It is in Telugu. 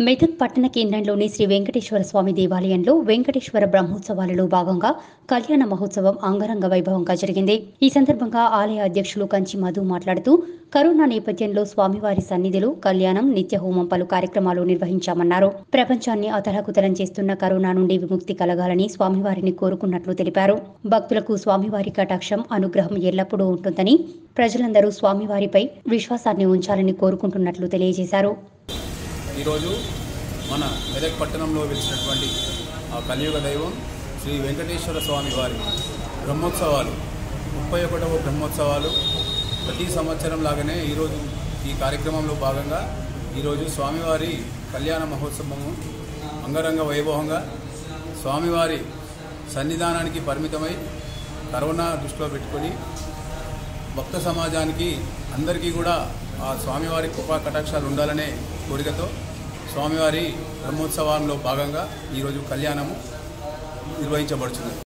మెదక్ పట్టణ కేంద్రంలోని శ్రీ వెంకటేశ్వర స్వామి దేవాలయంలో వెంకటేశ్వర బ్రహ్మోత్సవాలలో భాగంగా కళ్యాణ మహోత్సవం అంగరంగ వైభవంగా జరిగింది ఈ సందర్భంగా ఆలయ అధ్యక్షులు కంచి మధు మాట్లాడుతూ కరోనా నేపథ్యంలో స్వామివారి సన్నిధిలో కళ్యాణం నిత్య హోమం పలు కార్యక్రమాలు నిర్వహించామన్నారు ప్రపంచాన్ని అతలాకుతలం చేస్తున్న కరోనా నుండి విముక్తి కలగాలని స్వామివారిని కోరుకున్నట్లు తెలిపారు భక్తులకు స్వామివారి కటాక్షం అనుగ్రహం ఎల్లప్పుడూ ఉంటుందని ప్రజలందరూ స్వామివారిపై విశ్వాసాన్ని ఉంచాలని కోరుకుంటున్నట్లు తెలియజేశారు ఈరోజు మన మెదక్ పట్టణంలో వెలిసినటువంటి ఆ కలియుగ దైవం శ్రీ వెంకటేశ్వర స్వామి వారి బ్రహ్మోత్సవాలు ముప్పై ఒకటవ బ్రహ్మోత్సవాలు ప్రతి సంవత్సరం లాగానే ఈరోజు ఈ కార్యక్రమంలో భాగంగా ఈరోజు స్వామివారి కళ్యాణ మహోత్సవము అంగరంగ వైభవంగా స్వామివారి సన్నిధానానికి పరిమితమై కరోనా దృష్టిలో పెట్టుకొని భక్త సమాజానికి అందరికీ కూడా ఆ స్వామివారి కృపా కటాక్షాలు ఉండాలనే కోరికతో స్వామివారి బ్రహ్మోత్సవంలో భాగంగా ఈరోజు కళ్యాణము నిర్వహించబడుతుంది